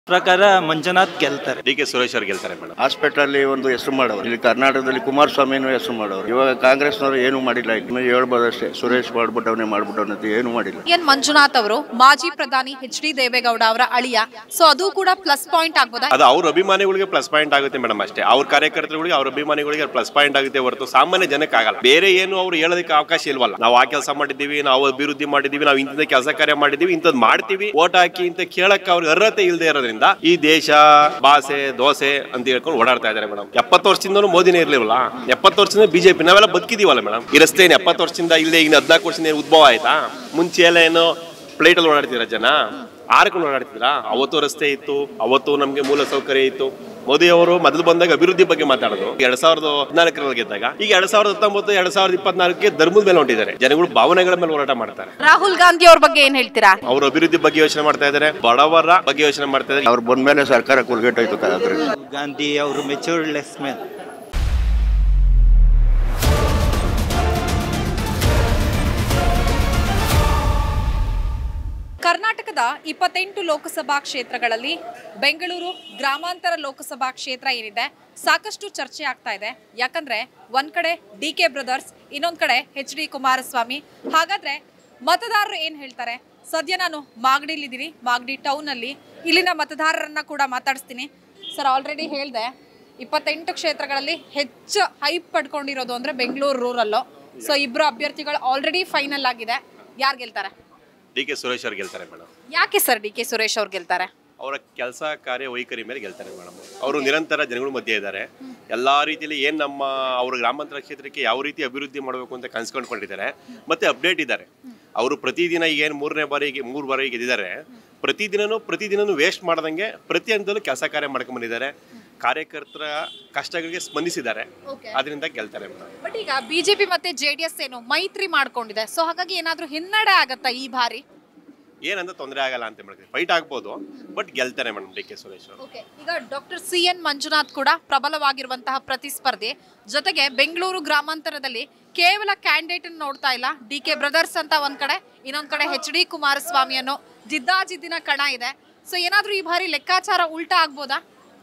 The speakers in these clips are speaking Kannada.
ಪ್ರಕಾರ ಮಂಜುನಾಥ್ ಗೆಲ್ತಾರೆ ಡಿ ಕೆ ಸುರೇಶ್ ಅವ್ರು ಗೆಲ್ತಾರೆ ಮೇಡಮ್ ಹಾಸ್ಪಿಟಲ್ ಒಂದು ಹೆಸರು ಮಾಡೋರು ಇಲ್ಲಿ ಕರ್ನಾಟಕದಲ್ಲಿ ಕುಮಾರಸ್ವಾಮಿನೂ ಹೆಸರು ಮಾಡೋರು ಇವಾಗ ಕಾಂಗ್ರೆಸ್ನವರು ಏನು ಮಾಡಿಲ್ಲ ಇಲ್ಲಿ ಹೇಳ್ಬೋದು ಅಷ್ಟೇ ಸುರೇಶ್ ಮಾಡ್ಬಿಟ್ಟವನೇ ಮಾಡ್ಬಿಟ್ಟವನೇ ಅಂತ ಏನು ಮಾಡಿಲ್ಲ ಎನ್ ಮಂಜುನಾಥ್ ಅವರು ಮಾಜಿ ಪ್ರಧಾನಿ ಎಚ್ ಡಿ ದೇವೇಗೌಡ ಅವರ ಅಳಿಯ ಸೊ ಅದು ಕೂಡ ಪ್ಲಸ್ ಪಾಯಿಂಟ್ ಆಗ್ಬೋದಾ ಅದು ಅವ್ರ ಅಭಿಮಾನಿಗಳಿಗೆ ಪ್ಲಸ್ ಪಾಯಿಂಟ್ ಆಗುತ್ತೆ ಮೇಡಮ್ ಅಷ್ಟೇ ಅವ್ರ ಕಾರ್ಯಕರ್ತರುಗಳಿಗೆ ಅವ್ರ ಅಭಿಮಾನಿಗಳಿಗೆ ಪ್ಲಸ್ ಪಾಯಿಂಟ್ ಆಗುತ್ತೆ ಹೊರತು ಸಾಮಾನ್ಯ ಜನಕ್ಕೆ ಆಗಲ್ಲ ಬೇರೆ ಏನು ಅವ್ರು ಹೇಳೋದಕ್ಕೆ ಅವಕಾಶ ಇಲ್ವಲ್ಲ ನಾವು ಆ ಕೆಲಸ ಮಾಡಿದ್ದೀವಿ ನಾವು ಅಭಿವೃದ್ಧಿ ಮಾಡಿದ್ದೀವಿ ನಾವು ಇಂಥದ್ದೇ ಕೆಲಸ ಕಾರ್ಯ ಮಾಡಿದ್ದೀವಿ ಇಂಥದ್ದು ಮಾಡ್ತೀವಿ ಓಟ್ ಹಾಕಿ ಅಂತ ಕೇಳಕ್ಕೆ ಅವ್ರಿಗೆ ಅರ್ಹತೆ ಇಲ್ಲದೆ ಇರೋದ್ರಿಂದ ಈ ದೇಶ ಭಾಷೆ ದೋಸೆ ಅಂತ ಹೇಳ್ಕೊಂಡು ಓಡಾಡ್ತಾ ಇದ್ದಾರೆ ಮೇಡಮ್ ಎಪ್ಪತ್ತು ವರ್ಷದಿಂದನೂ ಮೋದಿನೇ ಇರ್ಲಿಲ್ಲ ಎಪ್ಪತ್ತು ವರ್ಷದಿಂದ ಬಿಜೆಪಿ ನಾವೆಲ್ಲ ಬದುಕಿದೀವಲ್ಲ ಮೇಡಮ್ ಈ ರಸ್ತೆ ಏನು ಎಪ್ಪತ್ತು ವರ್ಷದಿಂದ ಇಲ್ಲದೆ ಈಗ ಹದಿನಾಲ್ಕು ವರ್ಷದಿಂದ ಏನು ಉದ್ಭವ ಆಯ್ತಾ ಮುಂಚೆ ಎಲ್ಲ ಏನು ಪ್ಲೇಟಲ್ಲಿ ಓಡಾಡ್ತಿದ್ರ ಜನ ಆರ್ಕೊಂಡು ಓಡಾಡ್ತಿದ್ರ ಅವತ್ತು ರಸ್ತೆ ಇತ್ತು ಅವತ್ತು ನಮಗೆ ಮೂಲ ಸೌಕರ್ಯ ಇತ್ತು ಮೋದಿ ಅವರು ಮೊದಲು ಬಂದಾಗ ಅಭಿವೃದ್ಧಿ ಬಗ್ಗೆ ಮಾತಾಡೋದು ಎರಡ್ ಸಾವಿರದ ಹದಿನಾಲ್ಕರಲ್ಲಿ ಗೆದ್ದಾಗ ಈಗ ಎರಡ್ ಸಾವಿರದ ಹತ್ತೊಂಬತ್ತು ಎರಡ್ ಸಾವಿರದ ಇಪ್ಪತ್ನಾಲ್ಕಕ್ಕೆ ಧರ್ಮದ ಮೇಲೆ ಹೊಂಟಿದ್ದಾರೆ ಜನಗಳು ಭಾವನೆಗಳ ಮೇಲೆ ಹೋರಾಟ ಮಾಡ್ತಾರೆ ರಾಹುಲ್ ಗಾಂಧಿ ಅವ್ರ ಬಗ್ಗೆ ಏನ್ ಹೇಳ್ತೀರಾ ಅವರು ಅಭಿವೃದ್ಧಿ ಬಗ್ಗೆ ಯೋಚನೆ ಮಾಡ್ತಾ ಇದ್ದಾರೆ ಬಡವರ ಬಗ್ಗೆ ಯೋಚನೆ ಮಾಡ್ತಾ ಇದ್ದಾರೆ ಅವ್ರು ಬಂದ್ಮೇಲೆ ಸರ್ಕಾರ ಕುಲ್ಗೆಟ್ಟೋಯ್ತು ಅದ್ರಲ್ಲಿ ಗಾಂಧಿ ಅವರು ಮೆಚೂರ್ಡ್ಲೆಸ್ ಮ್ಯಾನ್ ಕರ್ನಾಟಕದ ಇಪ್ಪತ್ತೆಂಟು ಲೋಕಸಭಾ ಕ್ಷೇತ್ರಗಳಲ್ಲಿ ಬೆಂಗಳೂರು ಗ್ರಾಮಾಂತರ ಲೋಕಸಭಾ ಕ್ಷೇತ್ರ ಏನಿದೆ ಸಾಕಷ್ಟು ಚರ್ಚೆ ಆಗ್ತಾ ಇದೆ ಯಾಕಂದ್ರೆ ಒಂದ್ ಕಡೆ ಡಿ ಕೆ ಬ್ರದರ್ಸ್ ಇನ್ನೊಂದ್ ಕಡೆ ಎಚ್ ಡಿ ಕುಮಾರಸ್ವಾಮಿ ಹಾಗಾದ್ರೆ ಮತದಾರರು ಏನ್ ಹೇಳ್ತಾರೆ ಸದ್ಯ ನಾನು ಮಾಗಡಿಲಿದ್ದೀನಿ ಮಾಗಡಿ ಟೌನ್ ಅಲ್ಲಿ ಇಲ್ಲಿನ ಮತದಾರರನ್ನ ಕೂಡ ಮಾತಾಡಿಸ್ತೀನಿ ಸರ್ ಆಲ್ರೆಡಿ ಹೇಳ್ದೆ ಇಪ್ಪತ್ತೆಂಟು ಕ್ಷೇತ್ರಗಳಲ್ಲಿ ಹೆಚ್ಚು ಹೈಪ್ ಪಡ್ಕೊಂಡಿರೋದು ಅಂದ್ರೆ ಬೆಂಗಳೂರು ರೂರಲ್ಲು ಸೊ ಇಬ್ರು ಅಭ್ಯರ್ಥಿಗಳು ಆಲ್ರೆಡಿ ಫೈನಲ್ ಆಗಿದೆ ಯಾರು ಗೆಲ್ತಾರೆ ಡಿ ಕೆ ಸುರೇಶ್ ಅವ್ರು ಗೆಲ್ತಾರೆ ಮೇಡಮ್ ಯಾಕೆ ಸರ್ ಡಿ ಕೆ ಸುರೇಶ್ ಅವ್ರು ಗೆಲ್ತಾರೆ ಅವರ ಕೆಲಸ ಕಾರ್ಯ ವೈಖರಿ ಮೇಲೆ ಗೆಲ್ತಾರೆ ಮೇಡಮ್ ಅವರು ನಿರಂತರ ಜನಗಳ ಮಧ್ಯೆ ಇದ್ದಾರೆ ಎಲ್ಲಾ ರೀತಿಯಲ್ಲಿ ಏನ್ ನಮ್ಮ ಅವ್ರ ಗ್ರಾಮಾಂತರ ಕ್ಷೇತ್ರಕ್ಕೆ ಯಾವ ರೀತಿ ಅಭಿವೃದ್ಧಿ ಮಾಡಬೇಕು ಅಂತ ಕನ್ಸ್ಕೊಂಡ್ಕೊಂಡಿದ್ದಾರೆ ಮತ್ತೆ ಅಪ್ಡೇಟ್ ಇದ್ದಾರೆ ಅವರು ಪ್ರತಿದಿನ ಏನು ಮೂರನೇ ಬಾರಿಗೆ ಮೂರು ಬಾರಿ ಗೆದ್ದಿದ್ದಾರೆ ಪ್ರತಿದಿನನೂ ಪ್ರತಿದಿನನೂ ವೇಸ್ಟ್ ಮಾಡ್ದಂಗೆ ಪ್ರತಿ ಹಂತದಲ್ಲೂ ಕೆಲಸ ಕಾರ್ಯ ಮಾಡ್ಕೊಂಡ್ ಬಂದಿದ್ದಾರೆ ಕಾರ್ಯಕರ್ತರ ಕಷ್ಟಗಳಿಗೆ ಸ್ಪಂದಿಸಿದ್ದಾರೆ ಅದರಿಂದ ಗೆಲ್ತಾರೆ ಮೇಡಮ್ ಬಟ್ ಈಗ ಬಿಜೆಪಿ ಮತ್ತೆ ಜೆಡಿಎಸ್ ಏನು ಮೈತ್ರಿ ಮಾಡ್ಕೊಂಡಿದೆ ಸೊ ಹಾಗಾಗಿ ಏನಾದ್ರೂ ಹಿನ್ನಡೆ ಆಗತ್ತಾ ಈ ಬಾರಿ ಏನಂತ ತೊಂದರೆ ಆಗಲ್ಲ ಅಂತ ಮಾಡ್ತೀವಿ ಫೈಟ್ ಆಗ್ಬೋದು ಬಟ್ ಗೆಲ್ತಾರೆ ಮೇಡಮ್ ಡಿ ಕೆ ಸುರೇಶ್ ಅವರು ಈಗ ಡಾಕ್ಟರ್ ಸಿ ಎನ್ ಮಂಜುನಾಥ್ ಕೂಡ ಪ್ರಬಲವಾಗಿರುವಂತಹ ಪ್ರತಿಸ್ಪರ್ಧಿ ಜೊತೆಗೆ ಬೆಂಗಳೂರು ಗ್ರಾಮಾಂತರದಲ್ಲಿ ಕೇವಲ ಕ್ಯಾಂಡಿಡೇಟ್ ನೋಡ್ತಾ ಇಲ್ಲ ಡಿ ಕೆ ಬ್ರದರ್ಸ್ ಅಂತ ಒಂದ್ ಕಡೆ ಇನ್ನೊಂದ್ ಕಡೆ ಎಚ್ ಡಿ ಕುಮಾರಸ್ವಾಮಿ ಅನ್ನೋ ಜಿದ್ದಾಜಿದ್ದಿನ ಕಣ ಇದೆ ಸೊ ಏನಾದ್ರೂ ಈ ಬಾರಿ ಲೆಕ್ಕಾಚಾರ ಉಲ್ಟಾ ಆಗ್ಬೋದಾ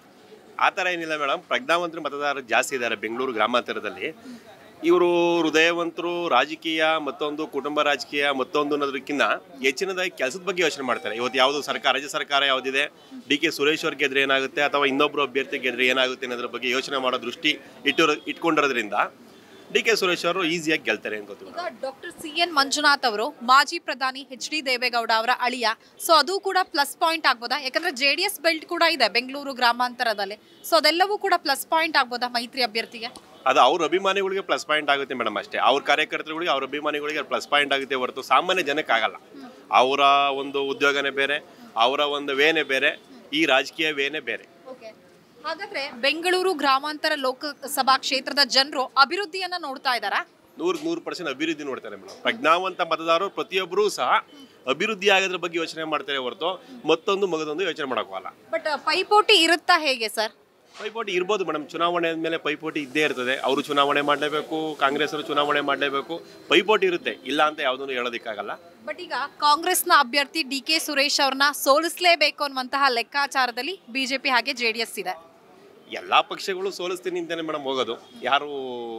ಆ ಥರ ಏನಿಲ್ಲ ಮೇಡಮ್ ಪ್ರಜ್ಞಾವಂತರು ಮತದಾರರು ಜಾಸ್ತಿ ಇದ್ದಾರೆ ಬೆಂಗಳೂರು ಗ್ರಾಮಾಂತರದಲ್ಲಿ ಇವರು ಹೃದಯವಂತರು ರಾಜಕೀಯ ಮತ್ತೊಂದು ಕುಟುಂಬ ರಾಜಕೀಯ ಮತ್ತೊಂದು ಅನ್ನೋದಕ್ಕಿಂತ ಹೆಚ್ಚಿನದಾಗಿ ಕೆಲಸದ ಬಗ್ಗೆ ಯೋಚನೆ ಮಾಡ್ತಾರೆ ಇವತ್ತು ಯಾವುದು ಸರ್ಕಾರ ರಾಜ್ಯ ಸರ್ಕಾರ ಯಾವುದಿದೆ ಡಿ ಕೆ ಸುರೇಶ್ ಅವ್ರ ಗೆದ್ರೆ ಏನಾಗುತ್ತೆ ಅಥವಾ ಇನ್ನೊಬ್ಬರು ಅಭ್ಯರ್ಥಿ ಗೆದ್ರೆ ಏನಾಗುತ್ತೆ ಅನ್ನೋದ್ರ ಬಗ್ಗೆ ಯೋಚನೆ ಮಾಡೋ ದೃಷ್ಟಿ ಇಟ್ಟಿರೋ ಇಟ್ಕೊಂಡಿರೋದ್ರಿಂದ ಡಿ ಕೆ ಸುರೇಶ್ ಅವರು ಈಸಿಯಾಗಿ ಗೆಲ್ತಾರೆ ಅಂತ ಗೊತ್ತು ಈಗ ಡಾಕ್ಟರ್ ಸಿ ಎನ್ ಮಂಜುನಾಥ್ ಅವರು ಮಾಜಿ ಪ್ರಧಾನಿ ಎಚ್ ಡಿ ದೇವೇಗೌಡ ಅವರ ಅಳಿಯ ಸೊ ಅದು ಕೂಡ ಪ್ಲಸ್ ಪಾಯಿಂಟ್ ಆಗ್ಬೋದಾ ಯಾಕಂದ್ರೆ ಜೆ ಡಿ ಎಸ್ ಬೆಲ್ಟ್ ಕೂಡ ಇದೆ ಬೆಂಗಳೂರು ಗ್ರಾಮಾಂತರದಲ್ಲಿ ಸೊ ಅದೆಲ್ಲವೂ ಕೂಡ ಪ್ಲಸ್ ಪಾಯಿಂಟ್ ಆಗ್ಬೋದಾ ಮೈತ್ರಿ ಅಭ್ಯರ್ಥಿಗೆ ಅದು ಅವ್ರ ಅಭಿಮಾನಿಗಳಿಗೆ ಪ್ಲಸ್ ಪಾಯಿಂಟ್ ಆಗುತ್ತೆ ಮೇಡಮ್ ಅಷ್ಟೇ ಅವ್ರ ಕಾರ್ಯಕರ್ತರುಗಳಿಗೆ ಅವ್ರ ಅಭಿಮಾನಿಗಳಿಗೆ ಪ್ಲಸ್ ಪಾಯಿಂಟ್ ಆಗುತ್ತೆ ಹೊರತು ಸಾಮಾನ್ಯ ಜನಕ್ಕೆ ಆಗಲ್ಲ ಅವರ ಒಂದು ಉದ್ಯೋಗನೇ ಬೇರೆ ಅವರ ಒಂದು ವೇನೆ ಬೇರೆ ಈ ರಾಜಕೀಯ ವೇನೆ ಬೇರೆ ಹಾಗಾದ್ರೆ ಬೆಂಗಳೂರು ಗ್ರಾಮಾಂತರ ಲೋಕಸಭಾ ಕ್ಷೇತ್ರದ ಜನರು ಅಭಿವೃದ್ಧಿಯನ್ನ ನೋಡ್ತಾ ಇದ್ದಾರಾ ನೂರಕ್ಕೆ ನೂರು ಪರ್ಸೆಂಟ್ ಅಭಿವೃದ್ಧಿ ನೋಡ್ತಾರೆ ಮೇಡಮ್ ಪ್ರಜ್ಞಾವಂತ ಮತದಾರರು ಪ್ರತಿಯೊಬ್ಬರೂ ಸಹ ಅಭಿವೃದ್ಧಿ ಆಗೋದ್ರ ಬಗ್ಗೆ ಯೋಚನೆ ಮಾಡ್ತಾರೆ ಹೊರತು ಮತ್ತೊಂದು ಮಗದೊಂದು ಯೋಚನೆ ಮಾಡೋಕ್ಕಲ್ಲ ಬಟ್ ಪೈಪೋಟಿ ಇರುತ್ತಾ ಹೇಗೆ ಸರ್ ಪೈಪೋಟಿ ಇರ್ಬೋದು ಮೇಡಮ್ ಚುನಾವಣೆ ಮೇಲೆ ಪೈಪೋಟಿ ಇದ್ದೇ ಇರ್ತದೆ ಅವರು ಚುನಾವಣೆ ಮಾಡಲೇಬೇಕು ಕಾಂಗ್ರೆಸ್ ಅವರು ಚುನಾವಣೆ ಮಾಡಲೇಬೇಕು ಪೈಪೋಟಿ ಇರುತ್ತೆ ಇಲ್ಲ ಅಂತ ಯಾವುದನ್ನು ಹೇಳೋದಕ್ಕಾಗಲ್ಲ ಬಟ್ ಈಗ ಕಾಂಗ್ರೆಸ್ನ ಅಭ್ಯರ್ಥಿ ಡಿ ಕೆ ಸುರೇಶ್ ಅವ್ರನ್ನ ಸೋಲಿಸಲೇಬೇಕು ಅನ್ನುವಂತಹ ಲೆಕ್ಕಾಚಾರದಲ್ಲಿ ಬಿಜೆಪಿ ಹಾಗೆ ಜೆ ಡಿ ಎಸ್ ಇದೆ ಎಲ್ಲ ಪಕ್ಷಗಳು ಸೋಲಿಸ್ತೀನಿ ಅಂತಾನೆ ಮೇಡಮ್ ಹೋಗೋದು ಯಾರು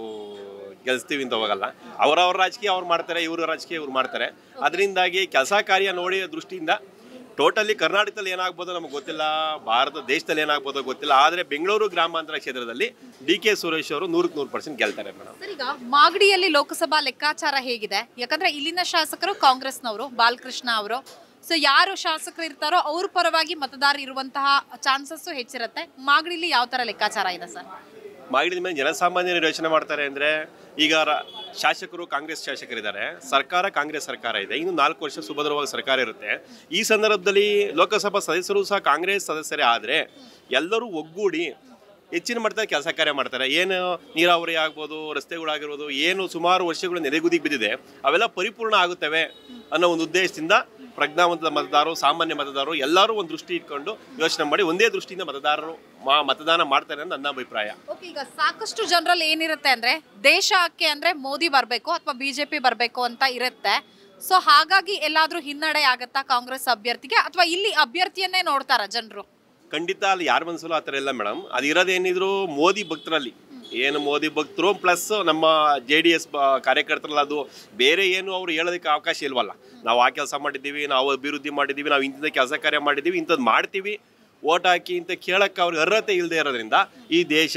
ಗೆಲ್ಸ್ತೀವಿ ಅಂತ ಹೋಗಲ್ಲ ಅವರವ್ರ ರಾಜಕೀಯ ಅವ್ರು ಮಾಡ್ತಾರೆ ಇವ್ರ ರಾಜಕೀಯ ಇವ್ರು ಮಾಡ್ತಾರೆ ಅದರಿಂದಾಗಿ ಕೆಲಸ ಕಾರ್ಯ ನೋಡಿ ದೃಷ್ಟಿಯಿಂದ ಟೋಟಲಿ ಕರ್ನಾಟಕದಲ್ಲಿ ಏನಾಗ್ಬೋದೋ ನಮಗೆ ಗೊತ್ತಿಲ್ಲ ಭಾರತ ದೇಶದಲ್ಲಿ ಏನಾಗ್ಬೋದೋ ಗೊತ್ತಿಲ್ಲ ಆದರೆ ಬೆಂಗಳೂರು ಗ್ರಾಮಾಂತರ ಕ್ಷೇತ್ರದಲ್ಲಿ ಡಿ ಕೆ ಸುರೇಶ್ ಅವರು ನೂರಕ್ಕೆ ನೂರು ಪರ್ಸೆಂಟ್ ಗೆಲ್ತಾರೆ ಮೇಡಮ್ ಸರ್ ಈಗ ಮಾಗಡಿಯಲ್ಲಿ ಲೋಕಸಭಾ ಲೆಕ್ಕಾಚಾರ ಹೇಗಿದೆ ಯಾಕಂದ್ರೆ ಇಲ್ಲಿನ ಶಾಸಕರು ಕಾಂಗ್ರೆಸ್ನವರು ಬಾಲಕೃಷ್ಣ ಅವರು ಸೊ ಯಾರು ಶಾಸಕರು ಇರ್ತಾರೋ ಅವ್ರ ಪರವಾಗಿ ಮತದಾರ ಇರುವಂತಹ ಚಾನ್ಸಸ್ ಹೆಚ್ಚಿರುತ್ತೆ ಮಾಗಡಿಲಿ ಯಾವ ತರ ಲೆಕ್ಕಾಚಾರ ಇದೆ ಸರ್ ಮಾಡಿದ ಮೇಲೆ ಜನಸಾಮಾನ್ಯರು ಯೋಚನೆ ಮಾಡ್ತಾರೆ ಅಂದರೆ ಈಗ ರ- ಶಾಸಕರು ಕಾಂಗ್ರೆಸ್ ಶಾಸಕರಿದ್ದಾರೆ ಸರ್ಕಾರ ಕಾಂಗ್ರೆಸ್ ಸರ್ಕಾರ ಇದೆ ಇನ್ನು ನಾಲ್ಕು ವರ್ಷ ಸುಭದ್ರವಾಗಿ ಸರ್ಕಾರ ಇರುತ್ತೆ ಈ ಸಂದರ್ಭದಲ್ಲಿ ಲೋಕಸಭಾ ಸದಸ್ಯರು ಸಹ ಕಾಂಗ್ರೆಸ್ ಸದಸ್ಯರೇ ಆದರೆ ಎಲ್ಲರೂ ಒಗ್ಗೂಡಿ ಹೆಚ್ಚಿನ ಮಟ್ಟದಲ್ಲಿ ಕೆಲಸ ಕಾರ್ಯ ಮಾಡ್ತಾರೆ ಏನು ನೀರಾವರಿ ಆಗ್ಬೋದು ರಸ್ತೆಗಳಾಗಿರ್ಬೋದು ಏನು ಸುಮಾರು ವರ್ಷಗಳು ನೆನೆಗುದಿಗೆ ಬಿದ್ದಿದೆ ಅವೆಲ್ಲ ಪರಿಪೂರ್ಣ ಆಗುತ್ತವೆ ಅನ್ನೋ ಒಂದು ಉದ್ದೇಶದಿಂದ ಪ್ರಜ್ಞಾವಂತ ಮತದಾರರು ಸಾಮಾನ್ಯ ಮತದಾರರು ಎಲ್ಲರೂ ಒಂದು ದೃಷ್ಟಿ ಇಟ್ಕೊಂಡು ಯೋಚನೆ ಮಾಡಿ ಒಂದೇ ದೃಷ್ಟಿಯಿಂದ ಮತದಾರರು ಮಾ- ಮತದಾನ ಮಾಡ್ತಾರೆ ಅಂತ ನನ್ನ ಅಭಿಪ್ರಾಯ ಓಕೆ ಈಗ ಸಾಕಷ್ಟು ಜನರಲ್ಲಿ ಏನಿರುತ್ತೆ ಅಂದ್ರೆ ದೇಶಕ್ಕೆ ಅಂದ್ರೆ ಮೋದಿ ಬರಬೇಕು ಅಥವಾ ಬಿಜೆಪಿ ಬರಬೇಕು ಅಂತ ಇರುತ್ತೆ ಸೊ ಹಾಗಾಗಿ ಎಲ್ಲಾದ್ರೂ ಹಿನ್ನಡೆ ಆಗತ್ತಾ ಕಾಂಗ್ರೆಸ್ ಅಭ್ಯರ್ಥಿಗೆ ಅಥವಾ ಇಲ್ಲಿ ಅಭ್ಯರ್ಥಿಯನ್ನೇ ನೋಡ್ತಾರ ಜನರು ಖಂಡಿತ ಅಲ್ಲಿ ಯಾರ ಮನಸ್ಸಲ್ಲೂ ಆ ಥರ ಇಲ್ಲ ಮೇಡಮ್ ಅದು ಇರೋದೇನಿದ್ರು ಮೋದಿ ಭಕ್ತರಲ್ಲಿ ಏನು ಮೋದಿ ಭಕ್ತರು ಪ್ಲಸ್ ನಮ್ಮ ಜೆ ಡಿ ಎಸ್ ಕಾರ್ಯಕರ್ತರಲ್ಲ ಅದು ಬೇರೆ ಏನು ಅವರು ಹೇಳೋದಕ್ಕೆ ಅವಕಾಶ ಇಲ್ವಲ್ಲ ನಾವು ಆ ಕೆಲಸ ಮಾಡಿದ್ದೀವಿ ನಾವು ಅಭಿವೃದ್ಧಿ ಮಾಡಿದ್ದೀವಿ ನಾವು ಇಂಥದ್ದು ಕೆಲಸ ಕಾರ್ಯ ಮಾಡಿದ್ದೀವಿ ಇಂಥದ್ದು ಮಾಡ್ತೀವಿ ಓಟ್ ಹಾಕಿ ಅಂತ ಕೇಳಕ್ಕೆ ಅವ್ರಿಗೆ ಅರ್ಹತೆ ಇಲ್ಲದೆ ಇರೋದ್ರಿಂದ ಈ ದೇಶ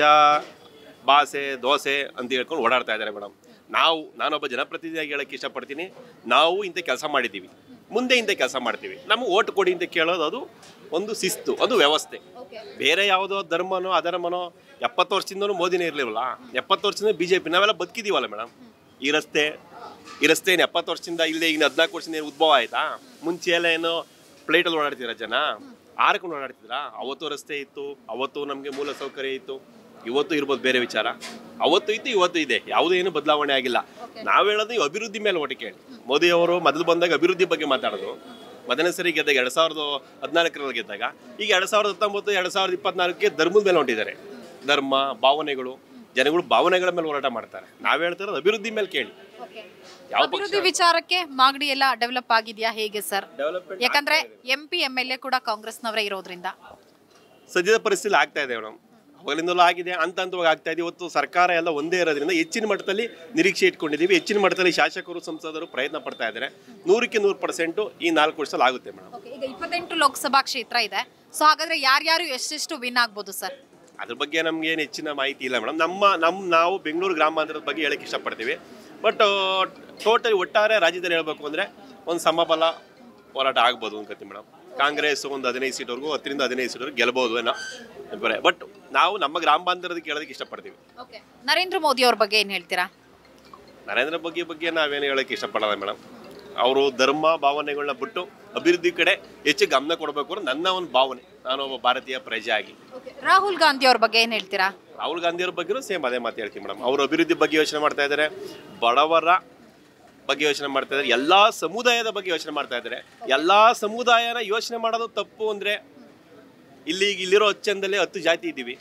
ಭಾಷೆ ದೋಸೆ ಅಂತ ಹೇಳ್ಕೊಂಡು ಓಡಾಡ್ತಾ ಇದ್ದಾರೆ ಮೇಡಮ್ ನಾವು ನಾನೊಬ್ಬ ಜನಪ್ರತಿನಿಧಿಯಾಗಿ ಹೇಳಕ್ಕೆ ಇಷ್ಟಪಡ್ತೀನಿ ನಾವು ಇಂಥ ಕೆಲಸ ಮಾಡಿದ್ದೀವಿ ಮುಂದೆ ಇಂಥ ಕೆಲಸ ಮಾಡ್ತೀವಿ ನಮಗೆ ಓಟ್ ಕೊಡಿ ಅಂತ ಕೇಳೋದು ಅದು ಒಂದು ಶಿಸ್ತು ಅದು ವ್ಯವಸ್ಥೆ ಬೇರೆ ಯಾವುದೋ ಧರ್ಮನೋ ಅಧರ್ಮನೋ ಎಪ್ಪತ್ತು ವರ್ಷದಿಂದನೂ ಮೋದಿನೇ ಇರಲಿಲ್ಲ ಎಪ್ಪತ್ತು ವರ್ಷದಿಂದ ಬಿ ಜೆ ಪಿ ನಾವೆಲ್ಲ ಬದುಕಿದ್ದೀವಲ್ಲ ಮೇಡಮ್ ಈ ರಸ್ತೆ ಈ ರಸ್ತೆ ಏನು ಎಪ್ಪತ್ತು ವರ್ಷದಿಂದ ಇಲ್ಲದೆ ಈಗ ಹದಿನಾಲ್ಕು ವರ್ಷದಿಂದ ಏನು ಉದ್ಭವ ಆಯ್ತಾ ಮುಂಚೆ ಎಲ್ಲ ಏನು ಪ್ಲೇಟಲ್ಲಿ ಓಡಾಡ್ತಿದ್ರ ಜನ ಆರ್ಕೊಂಡು ಓಡಾಡ್ತಿದ್ರ ಅವತ್ತು ರಸ್ತೆ ಇತ್ತು ಅವತ್ತು ನಮಗೆ ಮೂಲ ಸೌಕರ್ಯ ಇತ್ತು ಇವತ್ತು ಇರ್ಬೋದು ಬೇರೆ ವಿಚಾರ ಅವತ್ತು ಇತ್ತು ಇವತ್ತು ಇದೆ ಯಾವುದೇ ಏನು ಬದಲಾವಣೆ ಆಗಿಲ್ಲ ನಾವು ಹೇಳೋದು ಈ ಅಭಿವೃದ್ಧಿ ಮೇಲೆ ಒಟ್ಟು ಕೇಳಿ ಮೋದಿ ಅವರು ಮೊದಲು ಬಂದಾಗ ಅಭಿವೃದ್ಧಿ ಬಗ್ಗೆ ಮಾತಾಡೋದು ಮೊದಲನೇ ಸರಿ ಗೆದ್ದಾಗ ಎರಡು ಸಾವಿರದ ಹದಿನಾಲ್ಕರಲ್ಲಿ ಗೆದ್ದಾಗ ಈಗ ಎರಡು ಸಾವಿರದ ಹತ್ತೊಂಬತ್ತು ಎರಡು ಸಾವಿರದ ಇಪ್ಪತ್ನಾಲ್ಕಕ್ಕೆ ಧರ್ಮದ ಮೇಲೆ ಹೊಂಟಿದ್ದಾರೆ ಧರ್ಮ ಭಾವನೆಗಳು ಜನಗಳು ಭಾವನೆಗಳ ಮೇಲೆ ಹೋರಾಟ ಮಾಡ್ತಾರೆ ನಾವು ಹೇಳ್ತಿರೋದು ಅಭಿವೃದ್ಧಿ ಮೇಲೆ ಕೇಳಿ ಯಾವ ಪಕ್ಷ ಅಭಿವೃದ್ಧಿ ವಿಚಾರಕ್ಕೆ ಮಾಗಡಿ ಎಲ್ಲ ಡೆವಲಪ್ ಆಗಿದೆಯಾ ಹೇಗೆ ಸರ್ ಡೆವಲಪ್ಮೆಂಟ್ ಯಾಕಂದ್ರೆ M P M L A ಕೂಡ ಕಾಂಗ್ರೆಸ್ನವರೇ ಇರೋದ್ರಿಂದ ಸದ್ಯದ ಪರಿಸ್ಥಿತಿ ಆಗ್ತಾ ಇದೆ ಮೇಡಮ್ ಅವಾಗಲಿಂದಲೂ ಆಗಿದೆ ಹಂತ ಹಂತವಾಗಿ ಆಗ್ತಾ ಇದೆ ಇವತ್ತು ಸರ್ಕಾರ ಎಲ್ಲ ಒಂದೇ ಇರೋದ್ರಿಂದ ಹೆಚ್ಚಿನ ಮಟ್ಟದಲ್ಲಿ ನಿರೀಕ್ಷೆ ಇಟ್ಕೊಂಡಿದ್ದೀವಿ ಹೆಚ್ಚಿನ ಮಟ್ಟದಲ್ಲಿ ಶಾಸಕರು ಸಂಸದರು ಪ್ರಯತ್ನ ಪಡ್ತಾ ಇದ್ದಾರೆ ನೂರಕ್ಕೆ ನೂರು ಪರ್ಸೆಂಟು ಈ ನಾಲ್ಕು ವರ್ಷದಲ್ಲಿ ಆಗುತ್ತೆ ಮೇಡಮ್ ಈಗ ಇಪ್ಪತ್ತೆಂಟು ಲೋಕಸಭಾ ಕ್ಷೇತ್ರ ಇದೆ ಸೊ ಹಾಗಾದ್ರೆ ಯಾರ್ಯಾರು ಎಷ್ಟೆಷ್ಟು ವಿನ್ ಆಗ್ಬೋದು ಸರ್ ಅದ್ರ ಬಗ್ಗೆ ನಮ್ಗೆ ಏನು ಹೆಚ್ಚಿನ ಮಾಹಿತಿ ಇಲ್ಲ ಮೇಡಮ್ ನಮ್ಮ ನಮ್ಮ ನಾವು ಬೆಂಗಳೂರು ಗ್ರಾಮಾಂತರದ ಬಗ್ಗೆ ಹೇಳಕ್ಕೆ ಇಷ್ಟಪಡ್ತೀವಿ ಬಟ್ ಟೋಟಲಿ ಒಟ್ಟಾರೆ ರಾಜ್ಯದಲ್ಲಿ ಹೇಳ್ಬೇಕು ಅಂದರೆ ಒಂದು ಸಮಬಲ ಹೋರಾಟ ಆಗ್ಬೋದು ಅನ್ಕೋತೀವಿ ಮೇಡಮ್ ಕಾಂಗ್ರೆಸ್ ಒಂದು ಹದಿನೈದು ಸೀಟ್ವರೆಗೂ ಹತ್ತರಿಂದ ಹದಿನೈದು ಸೀಟ್ವರೆಗೂ ಗೆಲ್ಬೋದು ಏನೋ ಬರೇ ಬಟ್ ನಾವು ನಮ್ಮ ಗ್ರಾಮಾಂತರದಕ್ಕೆ ಹೇಳೋದಕ್ಕೆ ಇಷ್ಟಪಡ್ತೀವಿ ಓಕೆ ನರೇಂದ್ರ ಮೋದಿ ಅವ್ರ ಬಗ್ಗೆ ಏನು ಹೇಳ್ತೀರಾ ನರೇಂದ್ರ ಬಗ್ಗೆ ಬಗ್ಗೆ ನಾವೇನು ಹೇಳೋಕ್ಕೆ ಇಷ್ಟಪಡಲ್ಲ ಮೇಡಮ್ ಅವರು ಧರ್ಮ ಭಾವನೆಗಳನ್ನ ಬಿಟ್ಟು ಅಭಿವೃದ್ಧಿ ಕಡೆ ಹೆಚ್ಚು ಗಮನ ಕೊಡಬೇಕು ಅನ್ನೋ ನನ್ನ ಒಂದು ಭಾವನೆ ನಾನು ಒಬ್ಬ ಭಾರತೀಯ ಪ್ರಜೆ ಆಗಿ ರಾಹುಲ್ ಗಾಂಧಿ ಅವ್ರ ಬಗ್ಗೆ ಏನು ಹೇಳ್ತೀರಾ ರಾಹುಲ್ ಗಾಂಧಿಯವ್ರ ಬಗ್ಗೆನೂ ಸೇಮ್ ಅದೇ ಮಾತು ಹೇಳ್ತೀನಿ ಮೇಡಮ್ ಅವರು ಅಭಿವೃದ್ಧಿ ಬಗ್ಗೆ ಯೋಚನೆ ಮಾಡ್ತಾ ಇದ್ದಾರೆ ಬಡವರ ಬಗ್ಗೆ ಯೋಚನೆ ಮಾಡ್ತಾ ಇದ್ದಾರೆ ಎಲ್ಲಾ ಸಮುದಾಯದ ಬಗ್ಗೆ ಯೋಚನೆ ಮಾಡ್ತಾ ಇದ್ದಾರೆ ಎಲ್ಲಾ ಸಮುದಾಯನ ಯೋಚನೆ ಮಾಡೋದು ತಪ್ಪು ಅಂದ್ರೆ ಇಲ್ಲಿ ಇಲ್ಲಿರೋ ಹಚ್ಚಂದಲ್ಲಿ ಹತ್ತು ಜಾತಿ ಇದ್ದೀವಿ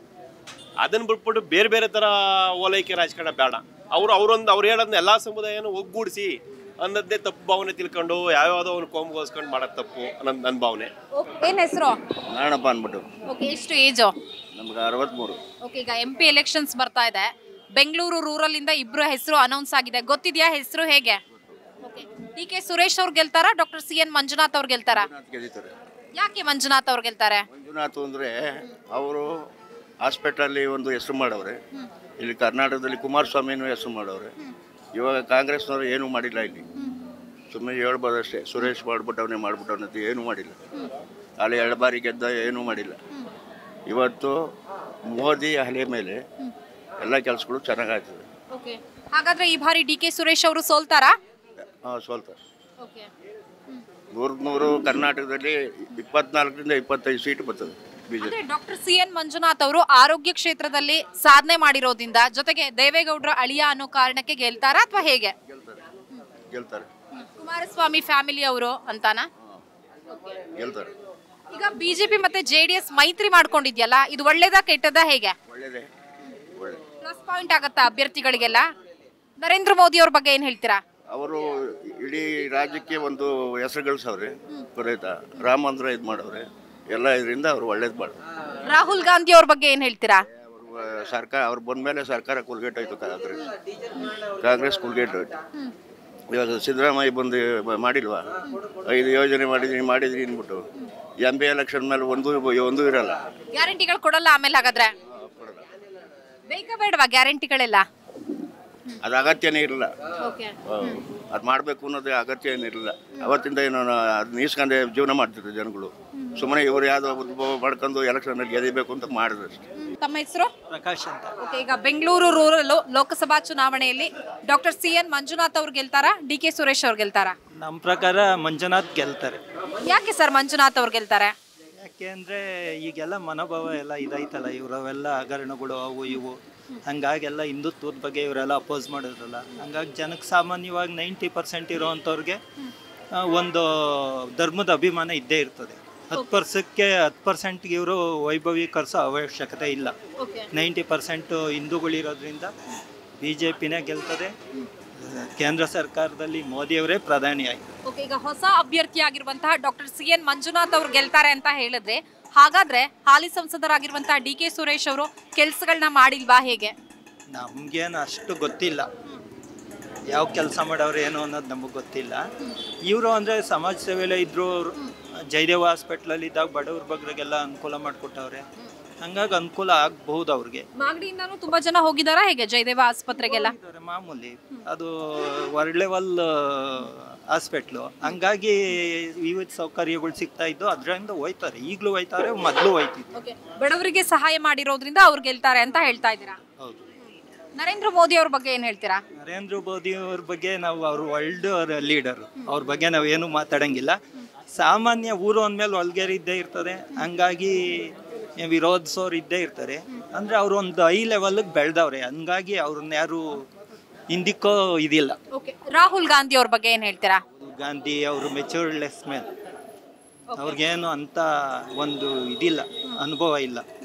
ಅದನ್ನ ಬಿಟ್ಬಿಟ್ಟು ಬೇರೆ ಬೇರೆ ತರ ಓಲೈಕೆ ರಾಜಕಾರಣ ಬೇಡ ಅವರು ಅವರೊಂದು ಅವ್ರು ಹೇಳೋದನ್ನ ಎಲ್ಲಾ ಸಮುದಾಯನ ಒಗ್ಗೂಡಿಸಿ ಅನ್ನೋದೇ ತಪ್ಪು ಭಾವನೆ ತಿಳ್ಕೊಂಡು ಯಾವ್ಯಾವುದೋ ಒಂದು ಕೋಮ್ಗೋಸ್ಕೊಂಡು ಮಾಡೋದು ತಪ್ಪು ನನ್ನ ನನ್ನ ಭಾವನೆ ಏನು ಹೆಸರು ನಾರಾಯಣಪ್ಪ ಅಂದ್ಬಿಟ್ಟು ಓಕೆ ಎಷ್ಟು ಏಜು ನಮ್ಗೆ ಅರವತ್ತ್ಮೂರು ಓಕೆ ಈಗ ಎಂ ಪಿ ಎಲೆಕ್ಷನ್ಸ್ ಬರ್ತಾ ಇದೆ ಬೆಂಗಳೂರು ರೂರಲ್ ಇಂದ ಇಬ್ರು ಹೆಸರು ಅನೌನ್ಸ್ ಆಗಿದೆ ಗೊತ್ತಿದ್ಯಾ ಹೆಸರು ಹೇಗೆ ಡಿ ಕೆ ಸುರೇಶ್ ಅವ್ರು ಗೆಲ್ತಾರಾ ಡಾಕ್ಟರ್ ಸಿ ಎನ್ ಮಂಜುನಾಥ್ ಅವ್ರು ಗೆಲ್ತಾರಾ ಮಂಜುನಾಥ್ ಗೆದ್ದಿದ್ದಾರೆ ಯಾಕೆ ಮಂಜುನಾಥ್ ಅವ್ರು ಗೆಲ್ತಾರೆ ಮಂಜುನಾಥ್ ಅಂದರೆ ಅವರು ಹಾಸ್ಪಿಟಲ್ಲಿ ಒಂದು ಹೆಸರು ಮಾಡವ್ರೆ ಇಲ್ಲಿ ಕರ್ನಾಟಕದಲ್ಲಿ ಕುಮಾರಸ್ವಾಮಿನೂ ಹೆಸರು ಮಾಡವ್ರೆ ಇವಾಗ ಕಾಂಗ್ರೆಸ್ನವರು ಏನೂ ಮಾಡಿಲ್ಲ ಇಲ್ಲಿ ಸುಮ್ಮನೆ ಹೇಳ್ಬೋದಷ್ಟೇ ಸುರೇಶ್ ಮಾಡ್ಬಿಟ್ಟವನೇ ಮಾಡ್ಬಿಟ್ಟವನಂತ ಏನೂ ಮಾಡಿಲ್ಲ ಅಲ್ಲಿ ಎರಡು ಬಾರಿ ಗೆದ್ದ ಏನೂ ಮಾಡಿಲ್ಲ ಇವತ್ತು ಮೋದಿ ಅಲೆ ಮೇಲೆ ಎಲ್ಲ ಕೆಲಸಗಳು ಚೆನ್ನಾಗಾಗ್ತದೆ ಓಕೆ ಹಾಗಾದ್ರೆ ಈ ಬಾರಿ ಡಿ ಕೆ ಸುರೇಶ್ ಅವರು ಸೋಲ್ತಾರಾ ಹಾಂ ಸೋಲ್ತಾರೆ ಓಕೆ ನೂರಕ್ಕೆ ನೂರು ಕರ್ನಾಟಕದಲ್ಲಿ ಇಪ್ಪತ್ನಾಲ್ಕರಿಂದ ಇಪ್ಪತ್ತೈದು ಸೀಟ್ ಬರ್ತದೆ ಬಿ ಜೆ ಅಂದ್ರೆ ಡಾಕ್ಟರ್ ಸಿ ಎನ್ ಮಂಜುನಾಥ್ ಅವರು ಆರೋಗ್ಯ ಕ್ಷೇತ್ರದಲ್ಲಿ ಸಾಧನೆ ಮಾಡಿರೋದ್ರಿಂದ ಜೊತೆಗೆ ದೇವೇಗೌಡರ ಅಳಿಯ ಅನ್ನೋ ಕಾರಣಕ್ಕೆ ಗೆಲ್ತಾರಾ ಅಥವಾ ಹೇಗೆ ಗೆಲ್ತಾರೆ ಗೆಲ್ತಾರೆ ಕುಮಾರಸ್ವಾಮಿ ಫ್ಯಾಮಿಲಿ ಅವರು ಅಂತಾನಾ ಗೆಲ್ತಾರೆ ಈಗ ಬಿಜೆಪಿ ಮತ್ತೆ ಜೆಡಿಎಸ್ ಮೈತ್ರಿ ಮಾಡ್ಕೊಂಡಿದ್ಯಲ್ಲ ಇದು ಒಳ್ಳೇದಾ ಕೆಟ್ಟದಾ ಹೇಗೆ ಒಳ್ಳೆಯದೇ ಒಳ್ಳೆ ಪ್ಲಸ್ ಪಾಯಿಂಟ್ ಆಗತ್ತಾ ಅಭ್ಯರ್ಥಿಗಳಿಗೆಲ್ಲ ನರೇಂದ್ರ ಮೋದಿ ಅವ್ರ ಬಗ್ಗೆ ಏನ್ ಹೇಳ್ತೀರಾ ಅವರು ಇಡೀ ರಾಜ್ಯಕ್ಕೆ ಒಂದು ಹೆಸರು ಗಳಿಸವ್ರೆ ಗೊತ್ತಾಯ್ತಾ ರಾಮ ಮಂದಿರ ಇದು ಮಾಡವ್ರೆ ಎಲ್ಲ ಇದರಿಂದ ಅವ್ರು ಒಳ್ಳೇದು ಮಾಡಿದ್ರು ರಾಹುಲ್ ಗಾಂಧಿ ಅವ್ರ ಬಗ್ಗೆ ಏನ್ ಹೇಳ್ತೀರಾ ಅವರು ಸರ್ಕಾರ ಅವ್ರು ಬಂದಮೇಲೆ ಸರ್ಕಾರ ಕುಲ್ಗೆಟ್ಟೋಯ್ತು ಕಾಂಗ್ರೆಸ್ ಕಾಂಗ್ರೆಸ್ ಕುಲ್ಗೆಟ್ಟೋಯ್ತು ಇವಾಗ ಸಿದ್ದರಾಮಯ್ಯ ಬಂದು ಬ- ಮಾಡಿಲ್ವಾ ಐದು ಯೋಜನೆ ಮಾಡಿದ್ರಿ ಮಾಡಿದ್ರಿ ಅಂದ್ಬಿಟ್ಟು ಎಂ ಪಿ ಎಲೆಕ್ಷನ್ ಮೇಲೆ ಒಂದು ಒಂದು ಇರಲ್ಲ ಗ್ಯಾರಂಟಿಗಳು ಕೊಡಲ್ಲ ಆಮೇಲೆ ಹಾಗಾದ್ರೆ ಬೇಕಾ ಬೇಡವಾ ಗ್ಯಾರಂಟಿಗಳೆಲ್ಲ ಅದು ಅಗತ್ಯನೇ ಇರಲಿಲ್ಲ ಅದು ಮಾಡಬೇಕು ಅನ್ನೋದು ಅಗತ್ಯ ಏನಿರಲಿಲ್ಲ ಅವತ್ತಿಂದ ಏನು ಅದು ನೀಸ್ಕೊಂಡೆ ಜೀವನ ಮಾಡ್ತಿದ್ರು ಜನಗಳು ಸುಮ್ಮನೆ ಇವ್ರು ಯಾವುದೋ ಉದ್ಭವ ಮಾಡ್ಕೊಂಡು ಎಲೆಕ್ಷನಲ್ಲಿ ಗೆದಿಬೇಕು ಅಂತ ಮಾಡಿದ್ರು ಅಷ್ಟೇ ತಮ್ಮ ಹೆಸರು ಪ್ರಕಾಶ್ ಅಂತ ಓಕೆ ಈಗ ಬೆಂಗಳೂರು ರೂರಲ್ ಲೋಕಸಭಾ ಚುನಾವಣೆಯಲ್ಲಿ ಡಾಕ್ಟರ್ ಸಿ ಎನ್ ಮಂಜುನಾಥ್ ಅವ್ರು ಗೆಲ್ತಾರಾ ಡಿ ಕೆ ಸುರೇಶ್ ಅವ್ರು ಗೆಲ್ತಾರಾ ನಮ್ಮ ಪ್ರಕಾರ ಮಂಜುನಾಥ್ ಗೆಲ್ತಾರೆ ಯಾಕೆ ಸರ್ ಮಂಜುನಾಥ್ ಅವ್ರು ಗೆಲ್ತಾರೆ ಯಾಕೆ ಅಂದರೆ ಈಗೆಲ್ಲ ಮನೋಭಾವ ಎಲ್ಲ ಇದೈತಲ್ಲ ಇವರವೆಲ್ಲ ಹಗರಣಗಳು ಅವು ಇವು ಹಂಗಾಗೆಲ್ಲ ಹಿಂದುತ್ವದ ಬಗ್ಗೆ ಇವರೆಲ್ಲ ಅಪೋಸ್ ಮಾಡಿದ್ರಲ್ಲ ಹಂಗಾಗಿ ಜನಕ್ಕೆ ಸಾಮಾನ್ಯವಾಗಿ ನೈಂಟಿ ಪರ್ಸೆಂಟ್ ಇರೋವಂಥವ್ರಿಗೆ ಆ, ಒಂದು ಧರ್ಮದ ಅಭಿಮಾನ ಇದ್ದೇ ಇರ್ತದೆ ಹತ್ತು ಪರ್ಸಕ್ಕೆ ಹತ್ತು ಪರ್ಸೆಂಟ್ಗೆ ಇವರು ವೈಭವೀಕರಿಸೋ ಅವಶ್ಯಕತೆ ಇಲ್ಲ ನೈಂಟಿ ಪರ್ಸೆಂಟು ಹಿಂದೂಗಳಿರೋದ್ರಿಂದ ಬಿ ಜೆ ಪಿನೇ ಗೆಲ್ತದೆ ಕೇಂದ್ರ ಸರ್ಕಾರದಲ್ಲಿ ಮೋದಿಯವರೇ ಪ್ರಧಾನಿಯಾಗಿ ಓಕೆ ಈಗ ಹೊಸ ಅಭ್ಯರ್ಥಿ ಆಗಿರುವಂತಹ ಡಾಕ್ಟರ್ ಸಿ ಎನ್ ಮಂಜುನಾಥ್ ಅವ್ರು ಗೆಲ್ತಾರೆ ಅಂತ ಹೇಳಿದ್ರೆ ಹಾಗಾದ್ರೆ ಹಾಲಿ ಸಂಸದರಾಗಿರುವಂತಹ ಡಿ ಕೆ ಸುರೇಶ್ ಅವರು ಕೆಲಸಗಳನ್ನ ಮಾಡಿಲ್ವಾ ಹೇಗೆ ನಮ್ಗೇನು ಅಷ್ಟು ಗೊತ್ತಿಲ್ಲ ಯಾವ ಕೆಲಸ ಮಾಡೋರು ಏನು ಅನ್ನೋದು ನಮಗೆ ಗೊತ್ತಿಲ್ಲ ಇವರು ಅಂದರೆ ಸಮಾಜ ಸೇವೆಯಲ್ಲೇ ಇದ್ರು ಅವ್ರು ಜಯದೇವ ಹಾಸ್ಪಿಟ್ಲಲ್ಲಿ ಇದ್ದಾಗ ಬಡವ್ರ ಬಗ್ಗರಿಗೆಲ್ಲ ಅನುಕೂಲ ಮಾಡಿಕೊಟ್ಟವ್ರೆ ಹಂಗಾಗಿ ಅನುಕೂಲ ಆಗ್ಬಹುದು ಅವ್ರಿಗೆ ಮಾಗಡಿಯಿಂದಾನು ತುಂಬಾ ಜನ ಹೋಗಿದಾರಾ ಹೇಗೆ ಜಯದೇವ ಆಸ್ಪತ್ರೆಗೆಲ್ಲ ಇದಾರೆ ಮಾಮೂಲಿ ಅದು ವರ್ಲ್ಡ್ ಲೆವೆಲ್ ಹಾಸ್ಪಿಟ್ಲು ಹಂಗಾಗಿ ವಿವಿಧ ಸೌಕರ್ಯಗಳು ಸಿಗ್ತಾ ಇದ್ದು ಅದರಿಂದ ಹೋಯ್ತಾರೆ ಈಗಲೂ ಹೋಯ್ತಾರೆ ಮೊದಲು ಹೋಯ್ತಿದ್ರು ಬಡವರಿಗೆ ಸಹಾಯ ಮಾಡಿರೋದ್ರಿಂದ ಅವ್ರು ಗೆಲ್ತಾರೆ ಅಂತ ಹೇಳ್ತಾ ಇದ್ದೀರಾ ಹೌದು ನರೇಂದ್ರ ಮೋದಿ ಅವ್ರ ಬಗ್ಗೆ ಏನ್ ಹೇಳ್ತೀರಾ ನರೇಂದ್ರ ಮೋದಿ ಅವ್ರ ಬಗ್ಗೆ ನಾವು ಅವ್ರ ವರ್ಲ್ಡ್ ಲೀಡರ್ ಅವ್ರ ಬಗ್ಗೆ ನಾವು ಏನು ಮಾತಾಡಂಗಿಲ್ಲ ಸಾಮಾನ್ಯ ಊರು ಅಂದಮೇಲೆ ಒಳ್ಗೇರಿ ಇದ್ದೇ ಇರ್ತದೆ ಹಂಗಾಗಿ ವಿರೋಧಿಸೋರು ಇದ್ದೇ ಇರ್ತಾರೆ ಅಂದ್ರೆ ಅವ್ರು ಒಂದು ಹೈ ಲೆವೆಲ್ಗೆ ಬೆಳೆದವ್ರೆ ಹಂಗಾಗಿ ಅವ್ರನ್ನ ಯಾರು ಹಿಂದಿಕ್ಕೋ ಇದಿಲ್ಲ ರಾಹುಲ್ ಗಾಂಧಿ ಅವ್ರ ಬಗ್ಗೆ ಏನ್ ಹೇಳ್ತೀರಾ ಗಾಂಧಿ ಅವರು ಮೆಚೂರ್ಡ್ಲೆಸ್ ಮೇಲೆ ಅವ್ರಿಗೇನು ಅಂತ ಒಂದು ಇದಿಲ್ಲ ಅನುಭವ ಇಲ್ಲ